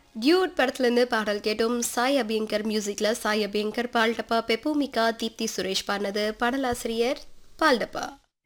Dude படத்துலேருந்து பாடல் கேட்டோம் சாய் அபியங்கர் மியூசிக்கில் சாய் அபியங்கர் பால்டப்பா பெப்போமிகா தீப்தி சுரேஷ் பாடினது பாடலாசிரியர் Paal Dabba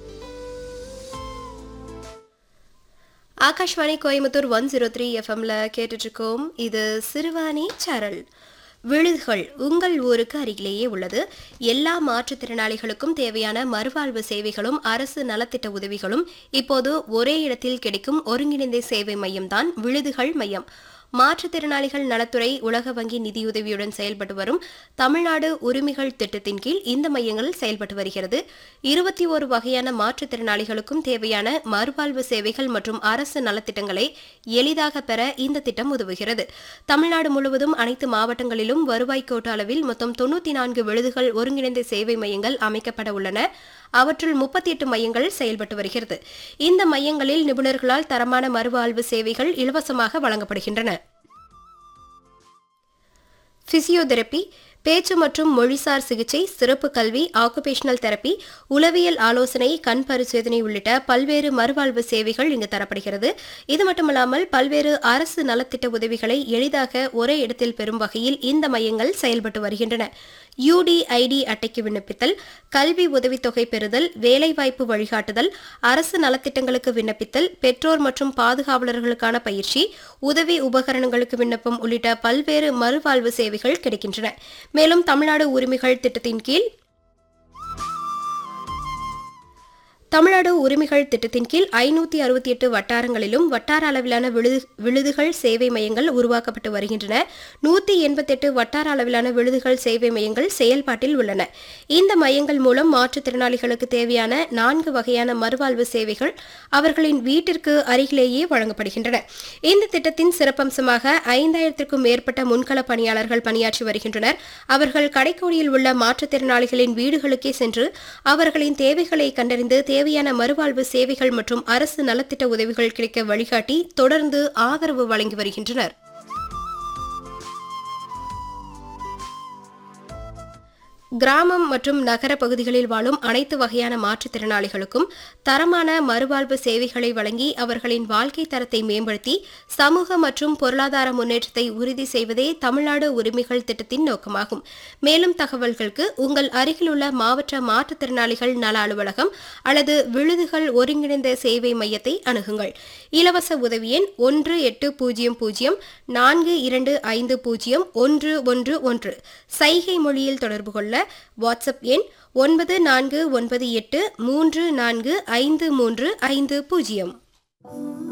Akashvani Coimbatore one zero three எஃப்எம்ல கேட்டுட்ருக்கோம் இது சிறுவாணி சரல் விழுதுகள் உங்கள் ஊருக்கு அருகிலேயே உள்ளது எல்லா மாற்றுத்திறனாளிகளுக்கும் தேவையான மறுவாழ்வு சேவைகளும் அரசு நலத்திட்ட உதவிகளும் இப்போது ஒரே இடத்தில் கிடைக்கும் ஒருங்கிணைந்த சேவை மையம்தான் விழுதுகள் மையம் மாற்றுத்திறனாளிகள் நலத்துறை உலக வங்கி நிதியுதவியுடன் செயல்பட்டு வரும் தமிழ்நாடு உரிமைகள் திட்டத்தின் கீழ் இந்த மையங்கள் செயல்பட்டு வருகிறது இருபத்தி ஒரு வகையான மாற்றுத்திறனாளிகளுக்கும் தேவையான மறுவாழ்வு சேவைகள் மற்றும் அரசு நலத்திட்டங்களை எளிதாக பெற இந்த திட்டம் உதவுகிறது தமிழ்நாடு முழுவதும் அனைத்து மாவட்டங்களிலும் வருவாய் கோட்ட அளவில் மொத்தம் தொண்ணூத்தி நான்கு விழுதுகள் ஒருங்கிணைந்த சேவை மையங்கள் அமைக்கப்பட உள்ளன அவற்றுள் முப்பத்தி எட்டு மையங்கள் செயல்பட்டு வருகிறது இந்த மையங்களில் நிபுணர்களால் தரமான மறுவாழ்வு சேவைகள் இலவசமாக வழங்கப்படுகின்றன பிசியோதெரப்பி பேச்சு மற்றும் மொழிசார் சிகிச்சை சிறப்பு கல்வி ஆக்குபேஷனல் தெரப்பி உளவியல் ஆலோசனை கண் பரிசோதனை உள்ளிட்ட பல்வேறு மறுவாழ்வு சேவைகள் இங்கு தரப்படுகிறது இது மட்டுமல்லாமல் பல்வேறு அரசு நலத்திட்ட உதவிகளை எளிதாக ஒரே இடத்தில் பெறும் வகையில் இந்த மையங்கள் செயல்பட்டு வருகின்றன யுடிஐடி அட்டைக்கு விண்ணப்பித்தல் கல்வி உதவித்தொகை பெறுதல் வேலைவாய்ப்பு வழிகாட்டுதல் அரசு நலத்திட்டங்களுக்கு விண்ணப்பித்தல் பெற்றோர் மற்றும் பாதுகாவலர்களுக்கான பயிற்சி உதவி உபகரணங்களுக்கு விண்ணப்பம் உள்ளிட்ட பல்வேறு மறுவாழ்வு சேவைகள் கிடைக்கின்றன மேலும் தமிழ்நாடு உரிமைகள் திட்டத்தின் கீழ் தமிழ்நாடு உரிமைகள் திட்டத்தின் கீழ் ஐநூத்தி அறுபத்தி எட்டு வட்டாரங்களிலும் வட்டார அளவிலான விழுது விழுதுகள் சேவை மையங்கள் உருவாக்கப்பட்டு வருகின்றன நூத்தி எண்பத்தெட்டு வட்டார அளவிலான விழுதுகள் சேவை மையங்கள் செயல்பாட்டில் உள்ளன இந்த மையங்கள் மூலம் மாற்றுத்திறனாளிகளுக்கு தேவையான நான்கு வகையான மறுவாழ்வு சேவைகள் அவர்களின் வீட்டிற்கு அருகிலேயே வழங்கப்படுகின்றன இந்த திட்டத்தின் சிறப்பம்சமாக ஐந்தாயிரத்திற்கும் மேற்பட்ட முன்கள பணியாளர்கள் பணியாற்றி வருகின்றனர் அவர்கள் கடைக்கோடியில் உள்ள மாற்றுத்திறனாளிகளின் வீடுகளுக்கே சென்று அவர்களின் தேவைகளை கண்டறிந்து தேவையான மறுவாழ்வு சேவைகள் மற்றும் அரசு நலத்திட்ட உதவிகள் கிடைக்க வழிகாட்டி தொடர்ந்து ஆதரவு வழங்கி வருகின்றனர் கிராமம் மற்றும் நகர பகுதிகளில் வாழும் அனைத்து வகையான மாற்றுத்திறனாளிகளுக்கும் தரமான மறுவாழ்வு சேவைகளை வழங்கி அவர்களின் வாழ்க்கை தரத்தை மேம்படுத்தி சமூக மற்றும் பொருளாதார முன்னேற்றத்தை உறுதி செய்வதே தமிழ்நாடு உரிமைகள் திட்டத்தின் நோக்கமாகும் மேலும் தகவல்களுக்கு உங்கள் அருகிலுள்ள மாவட்ட மாற்றுத்திறனாளிகள் நல அலுவலகம் அல்லது விழுதுகள் ஒருங்கிணைந்த சேவை மையத்தை அணுகுங்கள் இலவச உதவி எண் ஒன்று எட்டு பூஜ்ஜியம் பூஜ்ஜியம் நான்கு இரண்டு ஐந்து பூஜ்ஜியம் ஒன்று ஒன்று ஒன்று சைகை மொழியில் தொடர்பு கொள்ள வாட்ஸ்அப் எண் ஒன்பது நான்கு ஒன்பது எட்டு மூன்று நான்கு ஐந்து மூன்று ஐந்து பூஜ்ஜியம்